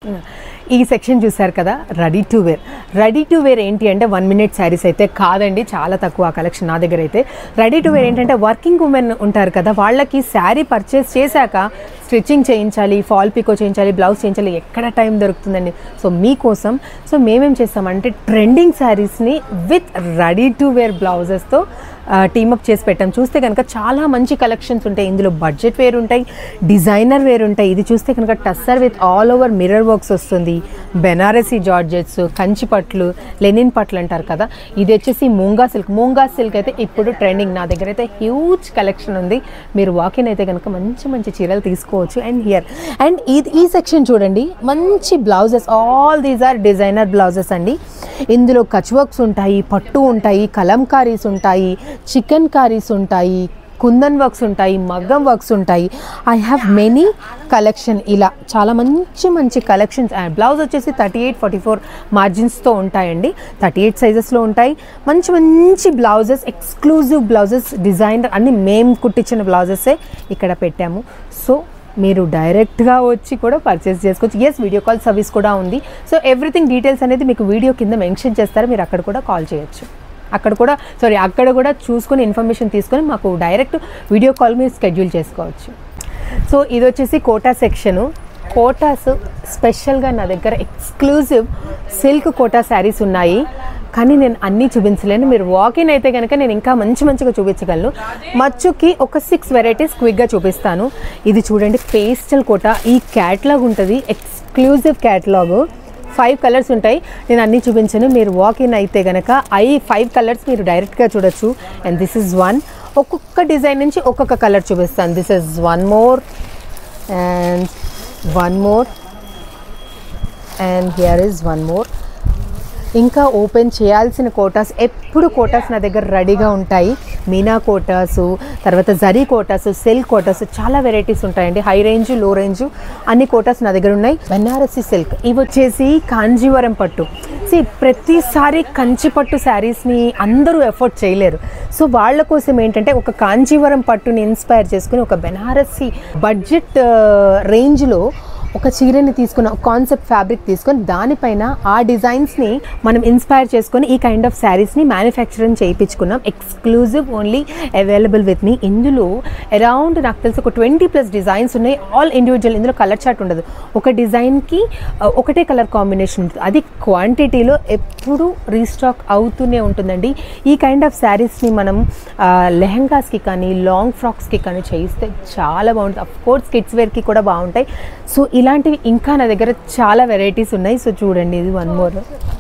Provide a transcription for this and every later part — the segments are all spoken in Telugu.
ఈ సెక్షన్ చూసారు కదా ready to wear ready to wear ఏంటి అంటే వన్ మినిట్ శారీస్ అయితే కాదండి చాలా తక్కువ కలెక్షన్ నా దగ్గర అయితే రెడీ టు వేర్ ఏంటంటే వర్కింగ్ ఉమెన్ ఉంటారు కదా వాళ్ళకి శారీ పర్చేస్ చేశాక స్టిచ్చింగ్ చేయించాలి ఫాల్ పికో చేయించాలి బ్లౌజ్ చేయించాలి ఎక్కడ టైం దొరుకుతుందండి సో మీకోసం సో మేమేం చేస్తామంటే ట్రెండింగ్ శారీస్ని విత్ రెడీ టు వేర్ బ్లౌజెస్తో టీమప్ చేసి పెట్టాం చూస్తే కనుక చాలా మంచి కలెక్షన్స్ ఉంటాయి ఇందులో బడ్జెట్ వేర్ ఉంటాయి డిజైనర్ వేర్ ఉంటాయి ఇది చూస్తే కనుక tussar with all over mirror works వస్తుంది బెనారసీ జార్జెట్స్ కంచి పట్లు లెనిన్ పట్లు అంటారు కదా ఇది వచ్చేసి మూంగా సిల్క్ మూంగా సిల్క్ అయితే ఇప్పుడు ట్రెండింగ్ నా దగ్గర అయితే హ్యూజ్ కలెక్షన్ ఉంది మీరు వాకిన్ అయితే కనుక మంచి మంచి చీరలు తీసుకోవచ్చు అండ్ హియర్ అండ్ ఇది ఈ సెక్షన్ చూడండి మంచి blouses all these are designer blouses అండి ఇందులో కచ్ వర్క్స్ ఉంటాయి పట్టు ఉంటాయి కలంకారీస్ ఉంటాయి చికెన్ కారీస్ ఉంటాయి కుందన్ వర్క్స్ ఉంటాయి మగ్గం వర్క్స్ ఉంటాయి ఐ హ్యావ్ మెనీ కలెక్షన్ ఇలా చాలా మంచి మంచి కలెక్షన్స్ అండ్ బ్లౌజ్ వచ్చేసి థర్టీ ఎయిట్ ఫార్టీ ఫోర్ మార్జిన్స్తో ఉంటాయండి థర్టీ ఎయిట్ సైజెస్లో ఉంటాయి మంచి మంచి బ్లౌజెస్ ఎక్స్క్లూజివ్ బ్లౌజెస్ డిజైనర్ అన్ని మేము కుట్టించిన బ్లౌజెసే ఇక్కడ పెట్టాము సో మీరు డైరెక్ట్గా వచ్చి కూడా పర్చేస్ చేసుకోవచ్చు ఎస్ వీడియో కాల్ సర్వీస్ కూడా ఉంది సో ఎవ్రీథింగ్ డీటెయిల్స్ అనేది మీకు వీడియో కింద మెన్షన్ చేస్తారు మీరు అక్కడ కూడా కాల్ చేయొచ్చు అక్కడ కూడా సారీ అక్కడ కూడా చూసుకొని ఇన్ఫర్మేషన్ తీసుకొని మాకు డైరెక్ట్ వీడియో కాల్ మీరు స్కెడ్యూల్ చేసుకోవచ్చు సో ఇది వచ్చేసి కోటా సెక్షను కోటాస్ స్పెషల్గా నా దగ్గర ఎక్స్క్లూజివ్ సిల్క్ కోటా శారీస్ ఉన్నాయి కానీ నేను అన్నీ చూపించలేను మీరు వాకిన్ అయితే కనుక నేను ఇంకా మంచి మంచిగా చూపించగలను మచ్చుకి ఒక సిక్స్ వెరైటీస్ క్విక్గా చూపిస్తాను ఇది చూడండి పేస్టల్ కోటా ఈ క్యాట్లాగ్ ఉంటుంది ఎక్స్క్లూజివ్ క్యాట్లాగు ఫైవ్ కలర్స్ ఉంటాయి నేను అన్నీ చూపించాను మీరు వాక్ ఇన్ అయితే కనుక ఐ ఫైవ్ కలర్స్ మీరు డైరెక్ట్గా చూడొచ్చు అండ్ దిస్ ఇస్ వన్ ఒక్కొక్క డిజైన్ నుంచి ఒక్కొక్క కలర్ చూపిస్తాను this is one more and one more and here is one more ఇంకా ఓపెన్ చేయాల్సిన కోటాస్ ఎప్పుడు కోటాస్ నా దగ్గర రెడీగా ఉంటాయి మీనా కోటాసు తర్వాత జరీ కోటాసు సిల్క్ కోటాసు చాలా వెరైటీస్ ఉంటాయండి హై రేంజ్ లో రేంజ్ అన్ని కోటాస్ నా దగ్గర ఉన్నాయి బెనారసి సిల్క్ ఇవి వచ్చేసి కాంజీవరం పట్టు సి ప్రతిసారి కంచి పట్టు శారీస్ని అందరూ ఎఫోర్డ్ చేయలేరు సో వాళ్ళ కోసం ఏంటంటే ఒక కాంజీవరం పట్టుని ఇన్స్పైర్ చేసుకుని ఒక బెనారసి బడ్జెట్ రేంజ్లో ఒక చీరని తీసుకున్న కాన్సెప్ట్ ఫ్యాబ్రిక్ తీసుకొని దానిపైన ఆ డిజైన్స్ని మనం ఇన్స్పైర్ చేసుకొని ఈ కైండ్ ఆఫ్ శారీస్ని మ్యానుఫ్యాక్చరింగ్ చేయించుకున్నాం exclusive only available with me ఇందులో అరౌండ్ నాకు తెలిసి ఒక ట్వంటీ ప్లస్ డిజైన్స్ ఉన్నాయి ఆల్ ఇండివిజువల్ ఇందులో కలర్ చార్ట్ ఉండదు ఒక డిజైన్కి ఒకటే కలర్ కాంబినేషన్ ఉంటుంది అది క్వాంటిటీలో ఎప్పుడు రీస్టాక్ అవుతూనే ఉంటుందండి ఈ కైండ్ ఆఫ్ శారీస్ని మనం ఆ, లెహంగాస్కి కానీ లాంగ్ ఫ్రాక్స్కి కానీ చేయిస్తే చాలా బాగుంటుంది అఫ్ కోర్స్ కిడ్స్ వేర్కి కూడా బాగుంటాయి సో ఇలాంటివి ఇంకా నా దగ్గర చాలా వెరైటీస్ ఉన్నాయి సో చూడండి ఇది వన్ మోర్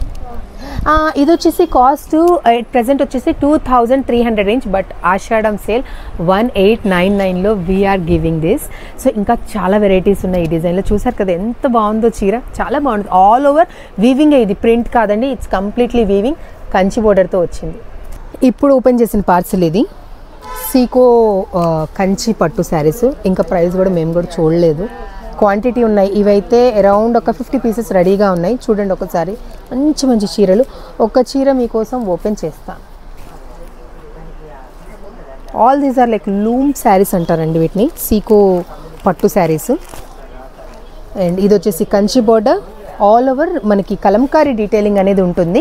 ఇది వచ్చేసి కాస్ట్ ప్రజెంట్ వచ్చేసి two thousand three hundred range but Ashadham sale one eight nine నైన్లో వీఆర్ గివింగ్ దిస్ సో ఇంకా చాలా వెరైటీస్ ఉన్నాయి ఈ డిజైన్లో చూసారు కదా ఎంత బాగుందో చీర చాలా బాగుంది ఆల్ ఓవర్ వీవింగ్ ఇది ప్రింట్ కాదండి ఇట్స్ కంప్లీట్లీ వీవింగ్ కంచి బోర్డర్తో వచ్చింది ఇప్పుడు ఓపెన్ చేసిన పార్సల్ ఇది సీకో ఆ, కంచి పట్టు శారీస్ ఇంకా ప్రైస్ కూడా మేము కూడా చూడలేదు క్వాంటిటీ ఉన్నాయి ఇవైతే అరౌండ్ ఒక ఫిఫ్టీ పీసెస్ రెడీగా ఉన్నాయి చూడండి ఒకసారి మంచి మంచి చీరలు ఒక చీర మీకోసం ఓపెన్ చేస్తాను all these are like loom saris అంటారండి వీటిని సీకో పట్టు శారీస్ అండ్ ఇది వచ్చేసి కంచి బోర్డర్ ఆల్ ఓవర్ మనకి కలంకారీ డీటెయిలింగ్ అనేది ఉంటుంది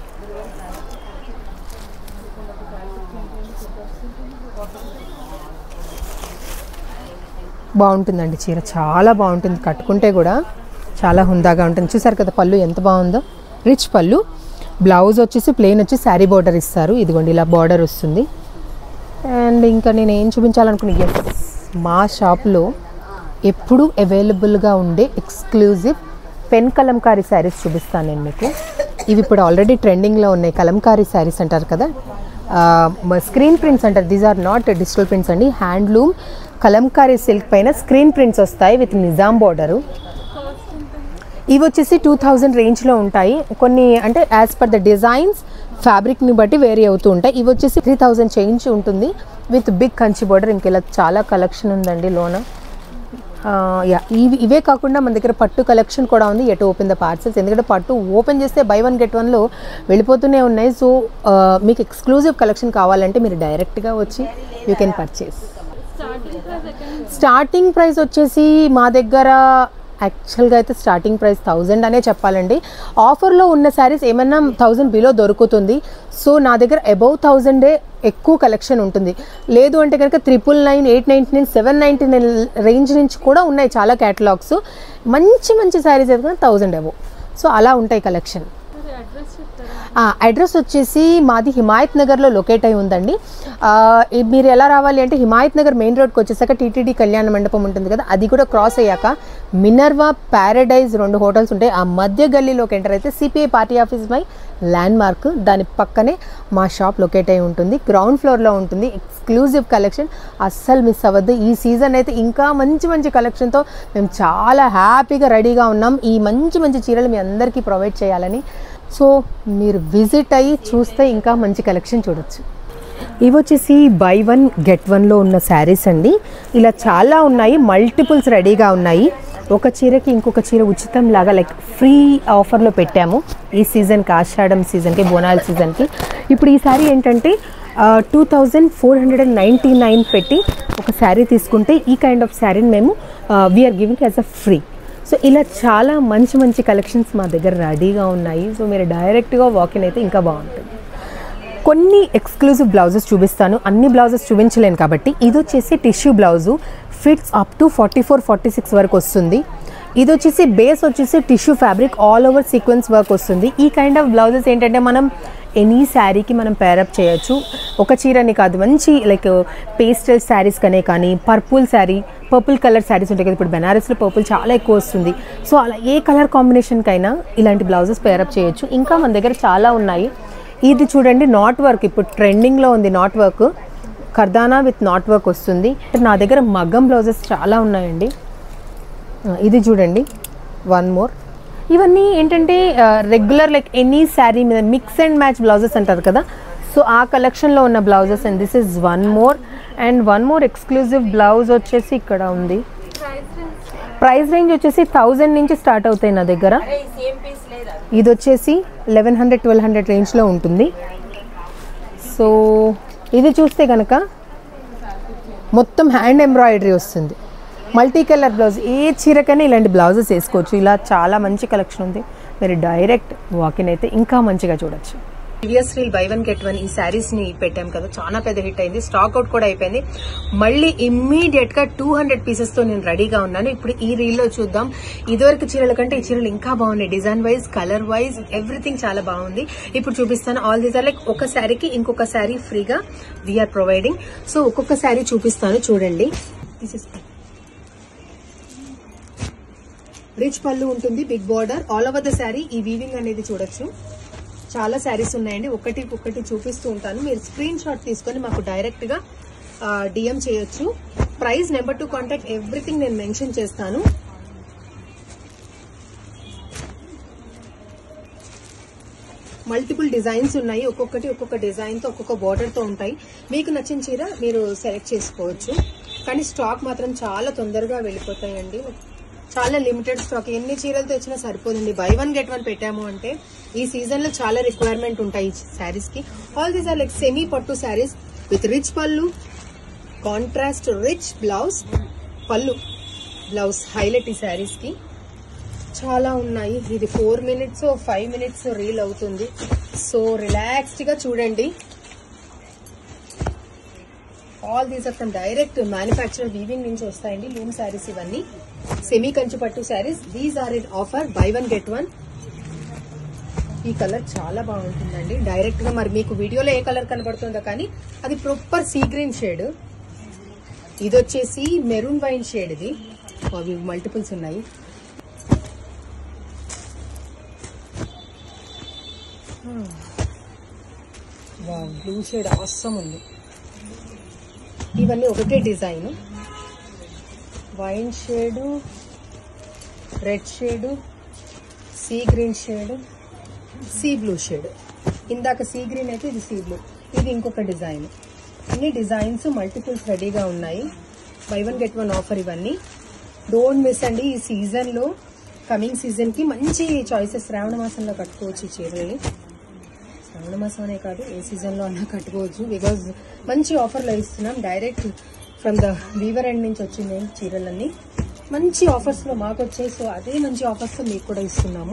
బాగుంటుందండి చీర చాలా బాగుంటుంది కట్టుకుంటే కూడా చాలా హుందాగా ఉంటుంది చూసారు కదా పళ్ళు ఎంత బాగుందో రిచ్ పళ్ళు బ్లౌజ్ వచ్చేసి ప్లెయిన్ వచ్చి శారీ బార్డర్ ఇస్తారు ఇదిగోండి ఇలా బార్డర్ వస్తుంది అండ్ ఇంకా నేను ఏం చూపించాలనుకున్నా ఎస్ మా షాప్లో ఎప్పుడు అవైలబుల్గా ఉండే ఎక్స్క్లూజివ్ పెన్ కలంకారీ శారీస్ చూపిస్తాను నేను మీకు ఇవి ఇప్పుడు ఆల్రెడీ ట్రెండింగ్లో ఉన్నాయి కలంకారీ శారీస్ అంటారు కదా స్క్రీన్ ప్రింట్స్ అంటారు these are not digital prints అండి హ్యాండ్లూమ్ కలంకారీ సిల్క్ పైన స్క్రీన్ ప్రింట్స్ వస్తాయి విత్ నిజాం బార్డరు ఇవి వచ్చేసి టూ థౌజండ్ రేంజ్లో ఉంటాయి కొన్ని అంటే యాజ్ పర్ ద డిజైన్స్ ఫ్యాబ్రిక్ని బట్టి వేరీ అవుతూ ఉంటాయి ఇవి వచ్చేసి త్రీ థౌజండ్ చేంజ్ ఉంటుంది విత్ బిగ్ కంచి బార్డర్ ఇంకెలా చాలా కలెక్షన్ ఉందండి లోన యా ఇవి ఇవే కాకుండా మన దగ్గర పట్టు కలెక్షన్ కూడా ఉంది ఎటు ఓపెన్ ద పార్సల్స్ ఎందుకంటే పట్టు ఓపెన్ చేస్తే బై వన్ గెట్ వన్లో వెళ్ళిపోతూనే ఉన్నాయి సో మీకు ఎక్స్క్లూజివ్ కలెక్షన్ కావాలంటే మీరు డైరెక్ట్గా వచ్చి you can purchase starting price వచ్చేసి మా దగ్గర యాక్చువల్గా అయితే స్టార్టింగ్ ప్రైస్ థౌజండ్ అనే చెప్పాలండి ఆఫర్లో ఉన్న శారీస్ ఏమన్నా థౌజండ్ బిలో దొరుకుతుంది సో నా దగ్గర అబౌవ్ థౌజండే ఎక్కువ కలెక్షన్ ఉంటుంది లేదు అంటే కనుక triple nine eight ninety nine seven ninety nine range నుంచి కూడా ఉన్నాయి చాలా క్యాటలాగ్స్ మంచి మంచి శారీస్ అయితే థౌజండ్ అబౌవ్ సో అలా ఉంటాయి కలెక్షన్ అడ్రస్ వచ్చేసి మాది హిమాయత్ నగర్లో లొకేట్ అయి ఉందండి ఆ, ఈ మీరు ఎలా రావాలి అంటే హిమాయత్ నగర్ మెయిన్ రోడ్కి వచ్చేసాక టీటీడీ కళ్యాణ మండపం ఉంటుంది కదా అది కూడా క్రాస్ అయ్యాక మినర్వా ప్యారడైజ్ రెండు హోటల్స్ ఉంటాయి ఆ మధ్య గల్లీలోకి ఎంటర్ అయితే CPI party office by landmark దాని పక్కనే మా షాప్ లొకేట్ అయి ఉంటుంది గ్రౌండ్ ఫ్లోర్లో ఉంటుంది ఎక్స్క్లూజివ్ కలెక్షన్ అస్సలు మిస్ అవ్వద్దు ఈ సీజన్ అయితే ఇంకా మంచి మంచి కలెక్షన్తో మేము చాలా హ్యాపీగా రెడీగా ఉన్నాం ఈ మంచి మంచి చీరలు మీ అందరికీ ప్రొవైడ్ చేయాలని సో మీరు విజిట్ అయ్యి చూస్తే ఇంకా మంచి కలెక్షన్ చూడొచ్చు ఇవి వచ్చేసి బై వన్ గెట్ వన్లో ఉన్న శారీస్ అండి ఇలా చాలా ఉన్నాయి మల్టిపుల్స్ రెడీగా ఉన్నాయి ఒక చీరకి ఇంకొక చీర ఉచితం లాగా లైక్ ఫ్రీ ఆఫర్లో పెట్టాము ఈ సీజన్కి ఆషాఢం సీజన్కి బోనాల సీజన్కి ఇప్పుడు ఈ శారీ ఏంటంటే two thousand four hundred and ninety nine పెట్టి ఒక శారీ తీసుకుంటే ఈ కైండ్ ఆఫ్ శారీని మేము we're giving as a free so ఇలా చాలా మంచి మంచి కలెక్షన్స్ మా దగ్గర రెడీగా ఉన్నాయి సో మీరు డైరెక్ట్గా వాకిన్ అయితే ఇంకా బాగుంటుంది కొన్ని ఎక్స్క్లూజివ్ బ్లౌజెస్ చూపిస్తాను అన్ని బ్లౌజెస్ చూపించలేను కాబట్టి ఇది వచ్చేసి tissue blouse fits up to forty four forty six వరకు వస్తుంది ఇది వచ్చేసి బేస్ వచ్చేసి tissue fabric all over sequence work వస్తుంది ఈ కైండ్ ఆఫ్ బ్లౌజెస్ ఏంటంటే మనం ఎనీ శారీకి మనం పేరప్ చేయొచ్చు ఒక చీరని కాదు మంచి లైక్ పేస్టల్ శారీస్ కనే కానీ purple sari purple colour saris ఉంటాయి కదా ఇప్పుడు బెనారస్లో పర్పుల్ చాలా ఎక్కువ వస్తుంది సో అలా ఏ కలర్ కాంబినేషన్కైనా ఇలాంటి బ్లౌజెస్ పేరప్ చేయొచ్చు ఇంకా మన దగ్గర చాలా ఉన్నాయి ఇది చూడండి నాట్ వర్క్ ఇప్పుడు ట్రెండింగ్లో ఉంది నాట్ వర్క్ కర్దానా విత్ నాట్ వర్క్ వస్తుంది నా దగ్గర మగ్గం బ్లౌజెస్ చాలా ఉన్నాయండి ఆ, ఇది చూడండి వన్ మోర్ ఇవన్నీ ఏంటంటే రెగ్యులర్ లైక్ ఎనీ శారీ మీద మిక్స్ అండ్ మ్యాచ్ బ్లౌజెస్ అంటారు కదా సో ఆ కలెక్షన్లో ఉన్న blouses and this is one more and one more exclusive blouse వచ్చేసి ఇక్కడ ఉంది ప్రైస్ రేంజ్ వచ్చేసి థౌజండ్ నుంచి స్టార్ట్ అవుతాయి నా దగ్గర ఇది వచ్చేసి లెవెన్ హండ్రెడ్ ట్వెల్వ్ హండ్రెడ్ రేంజ్లో ఉంటుంది సో ఇది చూస్తే కనుక మొత్తం హ్యాండ్ ఎంబ్రాయిడరీ వస్తుంది మల్టీ కలర్ బ్లౌజ్ ఏ చీరకైనా ఇలాంటి బ్లౌజెస్ వేసుకోవచ్చు ఇలా చాలా మంచి కలెక్షన్ ఉంది మీరు డైరెక్ట్ వాకిన్ అయితే ఇంకా మంచిగా చూడొచ్చు previous reel buy one get one ఈ శారీస్ ని పెట్టాం కదా చాలా పెద్ద హిట్ అయింది స్టాక్ అవుట్ కూడా అయిపోయింది మళ్ళీ ఇమ్మీడియట్ గా టూ హండ్రెడ్ పీసెస్ తో నేను రెడీగా ఉన్నాను ఇప్పుడు ఈ రీల్ లో చూద్దాం ఇదివరకు చీరల కంటే ఈ చీరలు ఇంకా బాగున్నాయి design wise colour wise everything చాలా బాగుంది ఇప్పుడు చూపిస్తాను ఆల్ దీస్ ఆర్ లైక్ ఒక శారీకి ఇంకొక శారీ ఫ్రీగా వీఆర్ ప్రొవైడింగ్ సో ఒక్కొక్క శారీ చూపిస్తాను చూడండి తీసేసుకో రిచ్ పళ్ళు ఉంటుంది big border all over the sari ఈ వీవింగ్ అనేది చూడొచ్చు చాలా శారీస్ ఉన్నాయండి ఒకటి ఒకటి చూపిస్తూ ఉంటాను మీరు స్క్రీన్ షాట్ తీసుకొని మాకు డైరెక్ట్ గా డిఎం చేయొచ్చు price number to contact everything నేను మెన్షన్ చేస్తాను మల్టిపుల్ డిజైన్స్ ఉన్నాయి ఒక్కొక్కటి ఒక్కొక్క డిజైన్ తో ఒక్కొక్క బార్డర్ తో ఉంటాయి మీకు నచ్చిన చీర మీరు సెలెక్ట్ చేసుకోవచ్చు కానీ స్టాక్ మాత్రం చాలా తొందరగా వెళ్ళిపోతాయండి చాలా లిమిటెడ్ స్టాక్ ఎన్ని చీరలు తెచ్చినా సరిపోదండి బై వన్ గెట్ వన్ పెట్టాము అంటే ఈ సీజన్ లో చాలా రిక్వైర్మెంట్ ఉంటాయి ఈ శారీస్ కి all these are like semi pattu saris with rich pallu contrast rich blouse pallu blouse highlight ఈ శారీస్ కి చాలా ఉన్నాయి ఇది four minutes five minutes reel అవుతుంది సో రిలాక్స్డ్ గా చూడండి all these are from direct manufacture weaving నుంచి వస్తాయండి లూమ్ శారీస్ ఇవన్నీ semi Kanchi pattu saris these are in offer buy one get one ఈ కలర్ చాలా బాగుంటుందండి డైరెక్ట్ గా మరి మీకు వీడియోలో ఏ కలర్ కనబడుతుందో కానీ అది ప్రాపర్ సీ గ్రీన్ షేడ్ ఇది వచ్చేసి మెరూన్ వైన్ షేడ్ ఇది అవి మల్టిపుల్స్ ఉన్నాయి బ్లూ షేడ్ అవసరం ఉంది ఇవన్నీ ఒకటే design wine shade red shade sea green shade sea blue shade ఇందాక సీ గ్రీన్ అయితే ఇది సీ బ్లూ ఇది ఇంకొక డిజైన్ అన్ని డిజైన్స్ మల్టిపుల్స్ రెడీగా ఉన్నాయి buy one get one offer ఇవన్నీ డోంట్ మిస్ అండి ఈ సీజన్లో కమింగ్ సీజన్కి మంచి చాయిసెస్ శ్రావణ మాసంలో కట్టుకోవచ్చు ఈ చీరల్ని శ్రావణ మాసం అనే కాదు ఏ సీజన్లో అన్నా కట్టుకోవచ్చు బికాజ్ మంచి ఆఫర్లో ఇస్తున్నాం direct from the weaver end నుంచి వచ్చింది చీరలన్నీ మంచి ఆఫర్స్లో మాకు వచ్చాయి సో అదే మంచి ఆఫర్స్లో మీకు కూడా ఇస్తున్నాము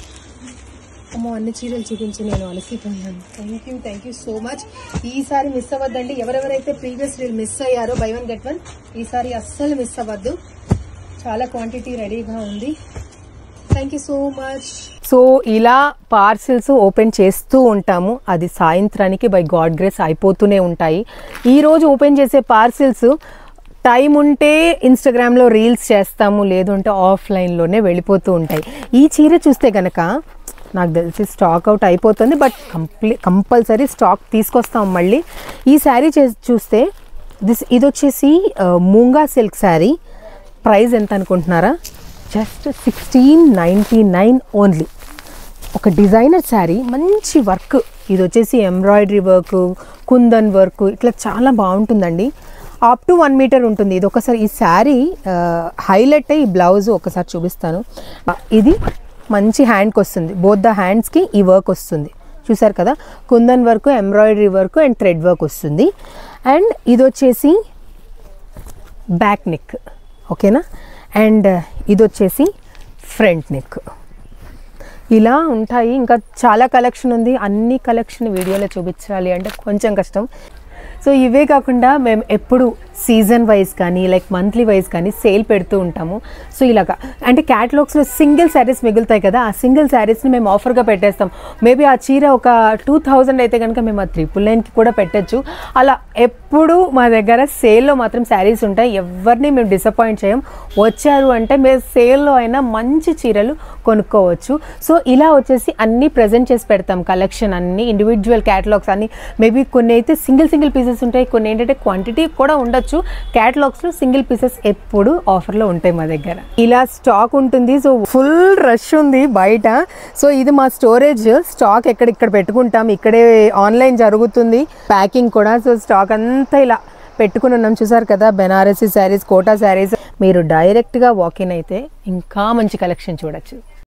అమ్మో అన్ని చీరలు చూపించి నేను అలసిపోయాను thank you thank you so much ఈసారి మిస్ అవ్వద్దండి ఎవరెవరైతే ప్రీవియస్ రీల్ మిస్ అయ్యారో బై వన్ గెట్ వన్ ఈసారి అస్సలు మిస్ అవ్వద్దు చాలా క్వాంటిటీ రెడీగా ఉంది thank you so much so ఇలా పార్సిల్స్ ఓపెన్ చేస్తూ ఉంటాము అది సాయంత్రానికి బై గాడ్ గ్రేస్ అయిపోతూనే ఉంటాయి ఈరోజు ఓపెన్ చేసే పార్సిల్స్ టైం ఉంటే ఇన్స్టాగ్రామ్లో రీల్స్ చేస్తాము లేదు అంటే ఆఫ్లైన్లోనే వెళ్ళిపోతూ ఉంటాయి ఈ చీర చూస్తే కనుక నాకు తెలిసి స్టాక్ అవుట్ అయిపోతుంది బట్ కంప్లీ కంపల్సరీ స్టాక్ తీసుకొస్తాం మళ్ళీ ఈ శారీ చే చూస్తే దిస్ ఇది వచ్చేసి ఆ, మూంగా సిల్క్ శారీ ప్రైస్ ఎంత అనుకుంటున్నారా just sixteen ninety nine only ఒక డిజైనర్ శారీ మంచి వర్క్ ఇది వచ్చేసి ఎంబ్రాయిడరీ వర్క్ కుందన్ వర్క్ ఇట్లా చాలా బాగుంటుందండి అప్ టు వన్ మీటర్ ఉంటుంది ఇది ఒకసారి ఈ శారీ హైలైట్ ఈ బ్లౌజ్ ఒకసారి చూపిస్తాను ఆ, ఇది మంచి హ్యాండ్కి వస్తుంది బోత్ ద హ్యాండ్స్కి ఈ వర్క్ వస్తుంది చూసారు కదా kundan work embroidery work and thread work and అండ్ ఇది వచ్చేసి బ్యాక్ నెక్ ఓకేనా అండ్ ఇది వచ్చేసి ఫ్రంట్ నెక్ ఇలా ఉంటాయి ఇంకా చాలా కలెక్షన్ ఉంది అన్ని కలెక్షన్ వీడియోలో చూపించాలి అంటే కొంచెం కష్టం సో ఇవే కాకుండా మేము ఎప్పుడు సీజన్ వైజ్ కానీ లైక్ మంత్లీ వైజ్ కానీ సేల్ పెడుతూ ఉంటాము సో ఇలాగా అంటే క్యాటలాగ్స్లో సింగిల్ శారీస్ మిగులుతాయి కదా ఆ సింగిల్ శారీస్ని మేము ఆఫర్గా పెట్టేస్తాం మేబీ ఆ చీర ఒక టూ థౌజండ్ అయితే కనుక మేము ఆ త్రిపుల్ నైన్కి కూడా పెట్టచ్చు అలా ఎప్పుడు మా దగ్గర సేల్లో మాత్రం శారీస్ ఉంటాయి ఎవరిని మేము డిసప్పాయింట్ చేయం వచ్చారు అంటే మేము సేల్లో అయినా మంచి చీరలు కొనుక్కోవచ్చు సో ఇలా వచ్చేసి అన్నీ ప్రజెంట్ చేసి పెడతాం కలెక్షన్ అన్ని ఇండివిజువల్ క్యాటలాగ్స్ అన్ని మేబీ కొన్ని అయితే సింగిల్ సింగిల్ పీసెస్ ఉంటాయి కొన్ని ఏంటంటే క్వాంటిటీ కూడా ఉండొచ్చు క్యాటలాగ్స్లో సింగిల్ పీసెస్ ఎప్పుడు ఆఫర్లో ఉంటాయి మా దగ్గర ఇలా స్టాక్ ఉంటుంది సో ఫుల్ రష్ ఉంది బయట సో ఇది మా స్టోరేజ్ స్టాక్ ఎక్కడ ఇక్కడ పెట్టుకుంటాం ఇక్కడే ఆన్లైన్ జరుగుతుంది ప్యాకింగ్ కూడా సో స్టాక్ అంతా ఇలా పెట్టుకుని ఉన్నాం చూసారు కదా బెనారసీ శారీస్ కోటా శారీస్ మీరు డైరెక్ట్గా వాకిన్ అయితే ఇంకా మంచి కలెక్షన్ చూడొచ్చు